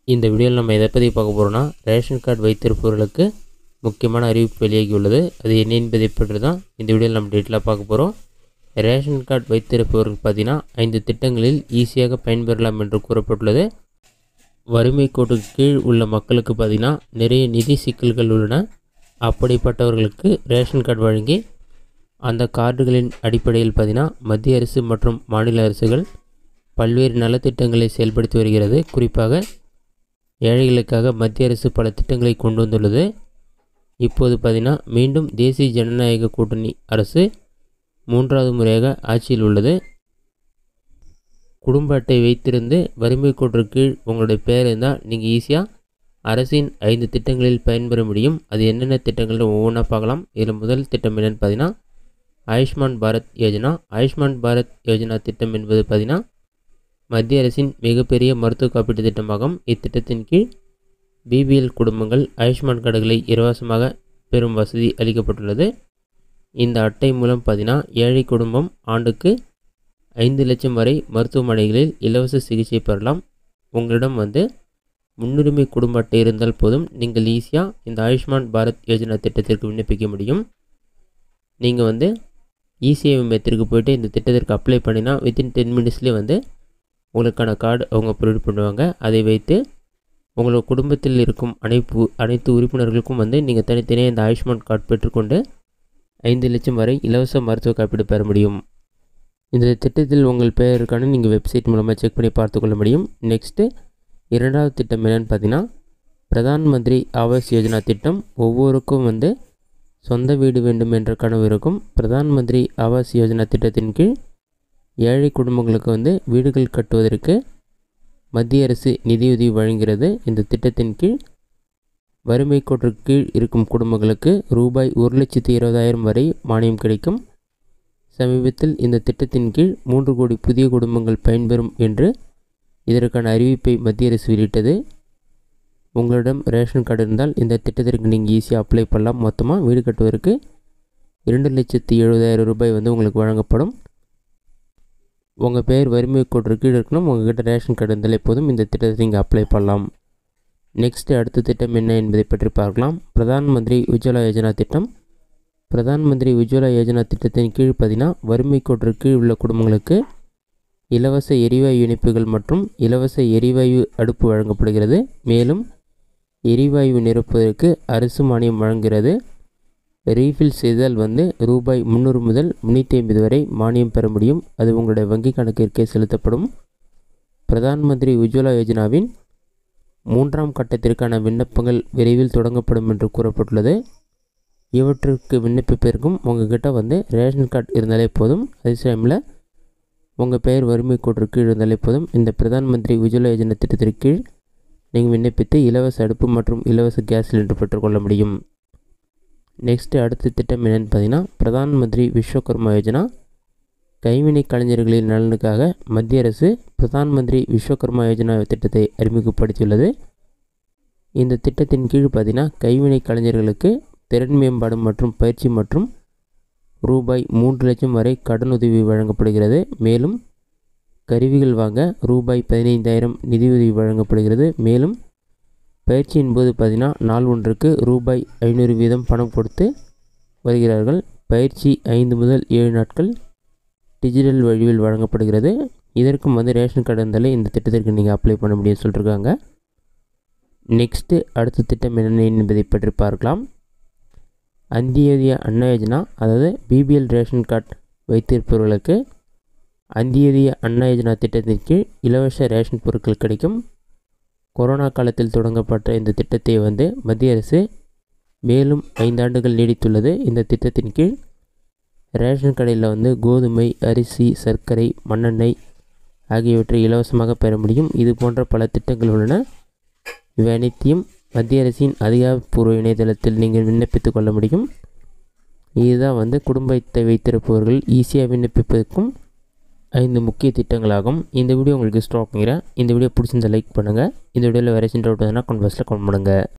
இந்த வீடியோவில் நம்ம எதை பற்றி பார்க்க போகிறோம்னா ரேஷன் கார்டு வைத்திருப்பவர்களுக்கு முக்கியமான அறிவிப்பு வெளியாகியுள்ளது அது என்ன என்பதை பற்றி தான் இந்த வீடியோவில் நம்ம டீட்டெயிலாக பார்க்க போகிறோம் ரேஷன் கார்டு வைத்திருப்பவர்கள் பார்த்தீங்கன்னா ஐந்து திட்டங்களில் ஈஸியாக பயன்பெறலாம் என்று கூறப்பட்டுள்ளது வறுமை கோட்டுக்கு கீழ் உள்ள மக்களுக்கு பார்த்திங்கன்னா நிறைய நிதி சிக்கல்கள் உள்ளன அப்படிப்பட்டவர்களுக்கு ரேஷன் கார்டு வழங்கி அந்த கார்டுகளின் அடிப்படையில் பார்த்திங்கன்னா மத்திய அரசு மற்றும் மாநில அரசுகள் பல்வேறு நலத்திட்டங்களை செயல்படுத்தி வருகிறது குறிப்பாக ஏழைகளுக்காக மத்திய அரசு பல திட்டங்களை கொண்டு வந்துள்ளது இப்போது பார்த்திங்கன்னா மீண்டும் தேசிய ஜனநாயக கூட்டணி அரசு மூன்றாவது முறையாக ஆட்சியில் உள்ளது குடும்ப அட்டை வைத்திருந்து வறுமை கோட்டிற்கு கீழ் உங்களுடைய பெயர் இருந்தால் நீங்கள் ஈஸியாக அரசின் ஐந்து திட்டங்களில் பயன்பெற முடியும் அது என்னென்ன திட்டங்கள் ஒவ்வொன்றா பார்க்கலாம் இதில் முதல் திட்டம் என்னென்னு பார்த்தீங்கன்னா ஆயுஷ்மான் பாரத் யோஜனா ஆயுஷ்மான் பாரத் யோஜனா திட்டம் என்பது பார்த்திங்கன்னா மத்திய அரசின் மிகப்பெரிய மருத்துவ காப்பீட்டு திட்டமாகும் இத்திட்டத்தின் கீழ் பிபிஎல் குடும்பங்கள் ஆயுஷ்மான் கார்டுகளை இலவசமாக பெறும் வசதி அளிக்கப்பட்டுள்ளது இந்த அட்டை மூலம் பார்த்தீங்கன்னா ஏழை குடும்பம் ஆண்டுக்கு ஐந்து லட்சம் வரை மருத்துவமனைகளில் இலவச சிகிச்சை பெறலாம் உங்களிடம் வந்து முன்னுரிமை குடும்ப அட்டை இருந்தால் போதும் நீங்கள் ஈஸியாக இந்த ஆயுஷ்மான் பாரத் யோஜனா திட்டத்திற்கு விண்ணப்பிக்க முடியும் நீங்கள் வந்து இசிஐ மையத்திற்கு போயிட்டு இந்த திட்டத்திற்கு அப்ளை பண்ணினா வித்தின் டென் மினிட்ஸ்லேயே வந்து உங்களுக்கான கார்டு அவங்க ப்ரொவைட் பண்ணுவாங்க அதை வைத்து உங்களோட குடும்பத்தில் இருக்கும் அனைத்து அனைத்து உறுப்பினர்களுக்கும் வந்து நீங்கள் தனித்தனியாக இந்த ஆயுஷ்மான் கார்டு பெற்றுக்கொண்டு ஐந்து லட்சம் வரை இலவச மருத்துவ காப்பீடு பெற முடியும் இந்த திட்டத்தில் உங்கள் பெயர் இருக்கான்னு நீங்கள் வெப்சைட் மூலமாக செக் பண்ணி பார்த்துக்கொள்ள முடியும் நெக்ஸ்ட்டு இரண்டாவது திட்டம் என்னென்னு பார்த்தீங்கன்னா பிரதான் மந்திரி ஆவாஸ் யோஜனா திட்டம் ஒவ்வொருக்கும் வந்து சொந்த வீடு வேண்டும் என்ற கனவு இருக்கும் பிரதான் மந்திரி ஆவாஸ் யோஜனா திட்டத்தின் கீழ் ஏழை குடும்பங்களுக்கு வந்து வீடுகள் கட்டுவதற்கு மத்திய அரசு நிதியுதவி வழங்குகிறது இந்த திட்டத்தின் கீழ் வறுமை கோட்டிற்கு கீழ் இருக்கும் குடும்பங்களுக்கு ரூபாய் ஒரு லட்சத்தி இருபதாயிரம் வரை மானியம் கிடைக்கும் சமீபத்தில் இந்த திட்டத்தின் கீழ் மூன்று கோடி புதிய குடும்பங்கள் பயன்பெறும் என்று இதற்கான அறிவிப்பை மத்திய அரசு வெளியிட்டது உங்களிடம் ரேஷன் கார்டு இருந்தால் இந்த திட்டத்திற்கு நீங்கள் ஈஸியாக அப்ளை பண்ணலாம் மொத்தமாக வீடு கட்டுவதற்கு இரண்டு லட்சத்தி எழுபதாயிரம் ரூபாய் வந்து உங்களுக்கு வழங்கப்படும் உங்கள் பேர் வறுமை கோட்டு கீழே இருக்கணும் உங்கள்கிட்ட ரேஷன் கார்டு இருந்தாலே போதும் இந்த திட்டத்தை நீங்கள் அப்ளை பண்ணலாம் நெக்ஸ்ட்டு அடுத்த திட்டம் என்ன என்பதை பற்றி பார்க்கலாம் பிரதான் மந்திரி உஜ்வலா யோஜனா திட்டம் பிரதான் மந்திரி உஜ்வலா யோஜனா திட்டத்தின் கீழ் பார்த்தீங்கன்னா வறுமை கோட்டு கீழ் உள்ள குடும்பங்களுக்கு இலவச எரிவாயு இணைப்புகள் மற்றும் இலவச எரிவாயு அடுப்பு வழங்கப்படுகிறது மேலும் எரிவாயு நிரப்புவதற்கு அரசு மானியம் வழங்குகிறது ரீஃபில் செய்தால் வந்து ரூபாய் முந்நூறு முதல் முந்நூற்றி ஐம்பது வரை மானியம் பெற முடியும் அது உங்களுடைய வங்கி கணக்கிற்கே செலுத்தப்படும் பிரதான் மந்திரி உஜ்வலா யோஜனாவின் மூன்றாம் கட்டத்திற்கான விண்ணப்பங்கள் விரைவில் தொடங்கப்படும் என்று கூறப்பட்டுள்ளது இவற்றிற்கு விண்ணப்பிப்பதற்கும் உங்ககிட்ட வந்து ரேஷன் கார்டு இருந்தாலே போதும் அதே டைமில் உங்கள் பெயர் வறுமை கோட்டிற்கு இருந்தாலே போதும் இந்த பிரதான் மந்திரி உஜ்வலா யோஜனா திட்டத்திற்கு கீழ் நீங்கள் விண்ணப்பித்து இலவச அடுப்பு மற்றும் இலவச கேஸ் சிலிண்டர் பெற்றுக்கொள்ள முடியும் நெக்ஸ்ட்டு அடுத்த திட்டம் என்னென்னு பார்த்தீங்கன்னா பிரதான் மந்திரி விஸ்வகர்மா யோஜனா கைவினை கலைஞர்களின் நலனுக்காக மத்திய அரசு பிரதான் மந்திரி விஸ்வகர்மா யோஜனா திட்டத்தை அறிமுகப்படுத்தியுள்ளது இந்த திட்டத்தின் கீழ் பார்த்தீங்கன்னா கைவினை கலைஞர்களுக்கு திறன் மேம்பாடு மற்றும் பயிற்சி மற்றும் ரூபாய் மூன்று லட்சம் வரை கடனுதவி வழங்கப்படுகிறது மேலும் கருவிகள் வாங்க ரூபாய் பதினைந்தாயிரம் நிதியுதவி வழங்கப்படுகிறது மேலும் பயிற்சியின் போது பார்த்தீங்கன்னா நாள் ஒன்றுக்கு ரூபாய் ஐநூறு வீதம் பணம் கொடுத்து வருகிறார்கள் பயிற்சி ஐந்து முதல் ஏழு நாட்கள் டிஜிட்டல் வழியில் வழங்கப்படுகிறது இதற்கும் வந்து ரேஷன் கார்டு இருந்தாலே இந்த திட்டத்திற்கு நீங்கள் அப்ளை பண்ண முடியும்னு சொல்லியிருக்காங்க நெக்ஸ்ட்டு அடுத்த திட்டம் என்னென்ன என்பதை பற்றி பார்க்கலாம் அந்தியோதய அன்ன யோஜனா அதாவது பிபிஎல் ரேஷன் கார்டு வைத்திருப்பவர்களுக்கு அந்தியோதய அன்ன யோஜனா திட்டத்தின் கீழ் இலவச ரேஷன் பொருட்கள் கிடைக்கும் கொரோனா காலத்தில் தொடங்கப்பட்ட இந்த திட்டத்தை வந்து மத்திய அரசு மேலும் ஐந்தாண்டுகள் நீடித்துள்ளது இந்த திட்டத்தின் கீழ் ரேஷன் கடையில் வந்து கோதுமை அரிசி சர்க்கரை மண்ணெண்ணெய் ஆகியவற்றை இலவசமாக பெற முடியும் இது போன்ற பல திட்டங்கள் உள்ளன இவை அனைத்தையும் மத்திய அரசின் அதிகாரப்பூர்வ இணையதளத்தில் நீங்கள் விண்ணப்பித்து கொள்ள முடியும் இதுதான் வந்து குடும்பத்தை வைத்திருப்பவர்கள் ஈஸியாக விண்ணப்பிப்பதற்கும் ஐந்து முக்கிய திட்டங்களாகும் இந்த வீடியோ உங்களுக்கு ஸ்டாக் பண்ணுறேன் இந்த வீடியோ பிடிச்சிருந்த லைக் பண்ணுங்கள் இந்த வீடியோவில் வேறு சின்ன டவுட் வந்ததுன்னா கமெண்ட் பாக்ஸில் கமெண்ட் பண்ணுங்கள்